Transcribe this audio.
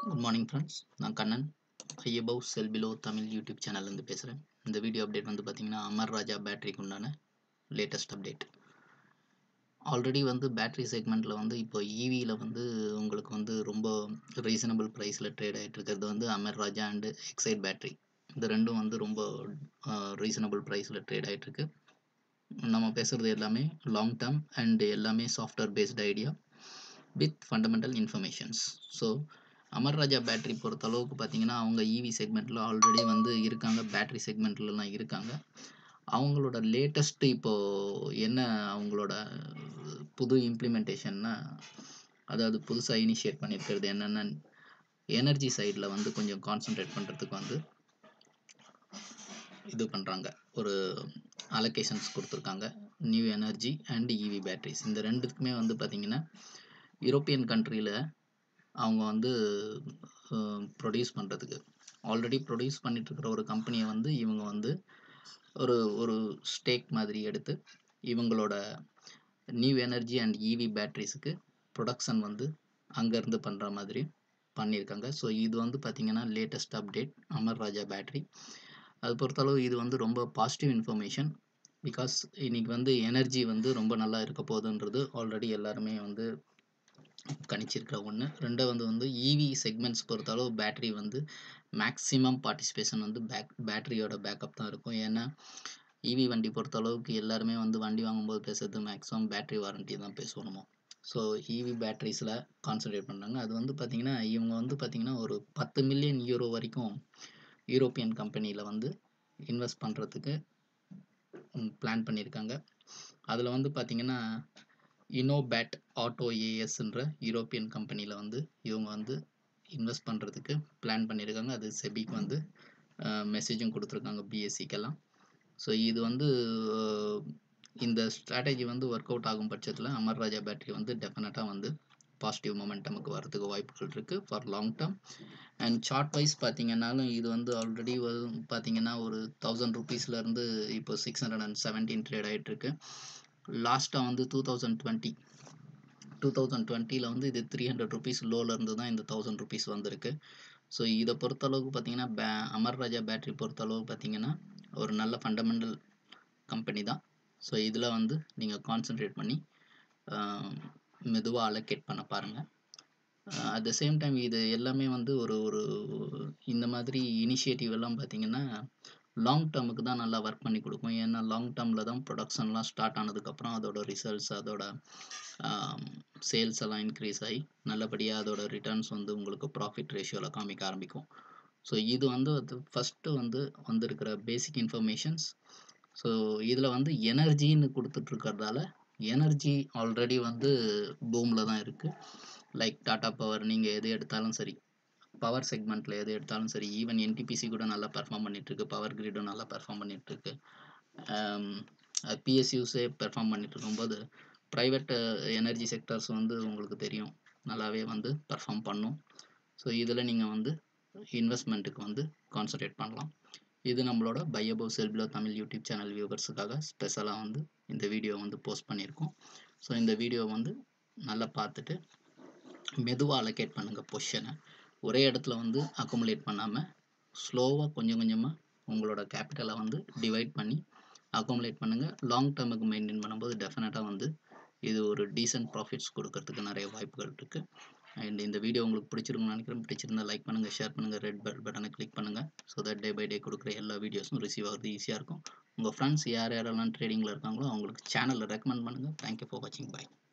good morning friends நான் Kannan buy above sell below Tamil YouTube சேனல்லேருந்து பேசுகிறேன் இந்த வீடியோ அப்டேட் வந்து பார்த்திங்கன்னா அமர் ராஜா பேட்டரிக்கு உண்டான லேட்டஸ்ட் அப்டேட் ஆல்ரெடி வந்து பேட்டரி செக்மெண்ட்டில் வந்து இப்போ ஈவியில் வந்து உங்களுக்கு வந்து ரொம்ப ரீசனபிள் ப்ரைஸில் ட்ரேட் ஆகிட்டு இருக்கிறது வந்து Amar Raja and Exide battery இந்த ரெண்டும் வந்து ரொம்ப ரீசனபிள் ப்ரைஸில் ட்ரேட் ஆகிட்டுருக்கு நம்ம பேசுகிறது எல்லாமே லாங் டேர்ம் அண்ட் எல்லாமே software based idea with fundamental informations so Amar Raja battery பொறுத்த அளவுக்கு பார்த்தீங்கன்னா அவங்க இவி செக்மெண்ட்டில் ஆல்ரெடி வந்து இருக்காங்க பேட்டரி செக்மெண்ட்லலாம் இருக்காங்க அவங்களோட லேட்டஸ்ட்டு இப்போது என்ன அவங்களோட புது இம்ப்ளிமெண்டேஷன்னா அதாவது புதுசாக இனிஷியேட் பண்ணியிருக்கிறது என்னென்ன எனர்ஜி சைடில் வந்து கொஞ்சம் கான்சென்ட்ரேட் பண்ணுறதுக்கு வந்து இது பண்ணுறாங்க ஒரு அலோகேஷன்ஸ் கொடுத்துருக்காங்க new energy and EV batteries இந்த ரெண்டுத்துக்குமே வந்து பார்த்திங்கன்னா யூரோப்பியன் கண்ட்ரியில் அவங்க வந்து ப்ரொடியூஸ் பண்ணுறதுக்கு ஆல்ரெடி ப்ரொடியூஸ் பண்ணிகிட்ருக்கிற ஒரு கம்பெனியை வந்து இவங்க வந்து ஒரு ஒரு ஸ்டேக் மாதிரி எடுத்து இவங்களோட நியூ எனர்ஜி அண்ட் இவி பேட்ரிஸுக்கு ப்ரொடக்ஷன் வந்து அங்கேருந்து பண்ணுற மாதிரி பண்ணியிருக்காங்க ஸோ இது வந்து பார்த்திங்கன்னா latest update Amar Raja battery அது பொறுத்தளவு இது வந்து ரொம்ப பாசிட்டிவ் இன்ஃபர்மேஷன் பிகாஸ் இன்றைக்கி வந்து எனர்ஜி வந்து ரொம்ப நல்லா இருக்க போகுதுன்றது ஆல்ரெடி எல்லாருமே வந்து கணிச்சிருக்கிற ஒன்று ரெண்டாவது வந்து வந்து இவி செக்மெண்ட்ஸ் பொறுத்தளவு பேட்ரி வந்து மேக்ஸிமம் பார்ட்டிசிபேஷன் வந்து பேக் பேட்டரியோட பேக்கப் தான் இருக்கும் ஏன்னா இவி வண்டி பொறுத்த அளவுக்கு எல்லாருமே வந்து வண்டி வாங்கும்போது பேசுறது மேக்ஸிமம் பேட்டரி வாரண்ட்டி தான் பேசணுமோ ஸோ இவி பேட்ரிஸில் கான்சன்ட்ரேட் பண்ணுறாங்க அது வந்து பார்த்திங்கன்னா இவங்க வந்து பார்த்திங்கன்னா ஒரு பத்து மில்லியன் யூரோ வரைக்கும் யூரோப்பியன் கம்பெனியில் வந்து இன்வெஸ்ட் பண்ணுறதுக்கு பிளான் பண்ணியிருக்காங்க அதில் வந்து பார்த்திங்கன்னா இனோபேட் ஆட்டோ ஏஎஸ்ன்ற யூரோப்பியன் கம்பெனியில் வந்து இவங்க வந்து இன்வெஸ்ட் பண்ணுறதுக்கு பிளான் பண்ணியிருக்காங்க அது செபிக்கு வந்து மெசேஜும் கொடுத்துருக்காங்க பிஎஸ்சிக்கெல்லாம் ஸோ இது வந்து இந்த ஸ்ட்ராட்டஜி வந்து ஒர்க் அவுட் ஆகும் பட்சத்தில் அமர் ராஜா பேட்டரி வந்து டெஃபினட்டாக வந்து பாசிட்டிவ் மொமெண்டமுக்கு வரதுக்கு வாய்ப்புகள் இருக்குது for long term and chart wise பார்த்தீங்கன்னாலும் இது வந்து ஆல்ரெடி பார்த்தீங்கன்னா ஒரு தௌசண்ட் ருபீஸ்லேருந்து இப்போ six hundred and seventeen trade ஆகிட்டுருக்கு லாஸ்ட்டாக வந்து two thousand twenty two thousand டுவெண்ட்டியில் வந்து இது த்ரீ ஹண்ட்ரட் ருபீஸ் லோலேருந்து தான் இந்த தௌசண்ட் ருபீஸ் வந்திருக்கு ஸோ இதை பொறுத்தளவுக்கு பார்த்தீங்கன்னா பே அமர் ராஜா பேட்டரி பொறுத்தளவு பார்த்தீங்கன்னா ஒரு நல்ல ஃபண்டமெண்டல் கம்பெனி தான் ஸோ இதில் வந்து நீங்கள் கான்சென்ட்ரேட் பண்ணி மெதுவாக அலோகேட் பண்ண பாருங்கள் அட் த சேம் டைம் இது எல்லாமே வந்து ஒரு ஒரு இந்த மாதிரி இனிஷியேட்டிவ் எல்லாம் பார்த்தீங்கன்னா லாங் டேர்முக்கு தான் நல்லா ஒர்க் பண்ணி கொடுக்கும் ஏன்னா லாங் டேர்மில் தான் ப்ரொடக்ஷன்லாம் ஸ்டார்ட் ஆனதுக்கப்புறம் அதோட ரிசல்ட்ஸ் அதோட சேல்ஸ் எல்லாம் இன்க்ரீஸ் ஆகி நல்லபடியாக அதோட ரிட்டர்ன்ஸ் வந்து உங்களுக்கு ப்ராஃபிட் ரேஷியோவில் காமிக்க ஆரம்பிக்கும் ஸோ இது வந்து அது ஃபஸ்ட்டு வந்து வந்திருக்கிற பேசிக் இன்ஃபர்மேஷன்ஸ் ஸோ இதில் வந்து எனர்ஜின்னு கொடுத்துட்ருக்கறதால எனர்ஜி ஆல்ரெடி வந்து பூமில் தான் இருக்குது லைக் டாட்டா பவர் நீங்கள் எது எடுத்தாலும் சரி பவர் செக்மெண்ட்டில் எது எடுத்தாலும் சரி ஈவன் என்டிபிசி கூட நல்லா பெர்ஃபார்ம் பண்ணிகிட்ருக்கு பவர் கிரிடும் நல்லா பெர்ஃபார்ம் பண்ணிகிட்ருக்கு பிஎஸ்யூஸே பெர்ஃபார்ம் பண்ணிட்டு இருக்கும்போது ப்ரைவேட் எனர்ஜி செக்டர்ஸ் வந்து உங்களுக்கு தெரியும் நல்லாவே வந்து பெர்ஃபார்ம் பண்ணும் ஸோ இதில் நீங்கள் வந்து இன்வெஸ்ட்மெண்ட்டுக்கு வந்து கான்சன்ட்ரேட் பண்ணலாம் இது நம்மளோட buy above sell below Tamil YouTube channel வியூவர்ஸுக்காக ஸ்பெஷலாக வந்து இந்த வீடியோ வந்து போஸ்ட் பண்ணியிருக்கோம் ஸோ இந்த வீடியோ வந்து நல்லா பார்த்துட்டு மெதுவாக அலோகேட் பண்ணுங்கள் பொஷனை ஒரே இடத்துல வந்து அக்குமுலேட் பண்ணாமல் ஸ்லோவாக கொஞ்சம் கொஞ்சமாக உங்களோட கேபிட்டலை வந்து டிவைட் பண்ணி அக்குமுலேட் பண்ணுங்கள் லாங் டேர்முக்கு மெயின்டைன் பண்ணும்போது டெஃபினட்டாக வந்து இது ஒரு டீசென்ட் ப்ராஃபிட்ஸ் கொடுக்கறதுக்கு நிறைய வாய்ப்புகள் இருக்குது அண்ட் இந்த வீடியோ உங்களுக்கு பிடிச்சிருக்குன்னு நினைக்கிறேன் பிடிச்சிருந்தா லைக் பண்ணுங்கள் ஷேர் பண்ணுங்கள் ரெட் பெல் பட்டனை கிளிக் பண்ணுங்கள் so that day by day கொடுக்குற எல்லா வீடியோஸும் ரிசீவ் ஆகிறது ஈஸியாக இருக்கும் உங்கள் ஃப்ரெண்ட்ஸ் யார் யாரெல்லாம் ட்ரேடிங்கில் இருக்காங்களோ அவங்களுக்கு சேனலில் ரெக்கமெண்ட் பண்ணுங்கள் தேங்க்யூ ஃபார் வாட்சிங் பை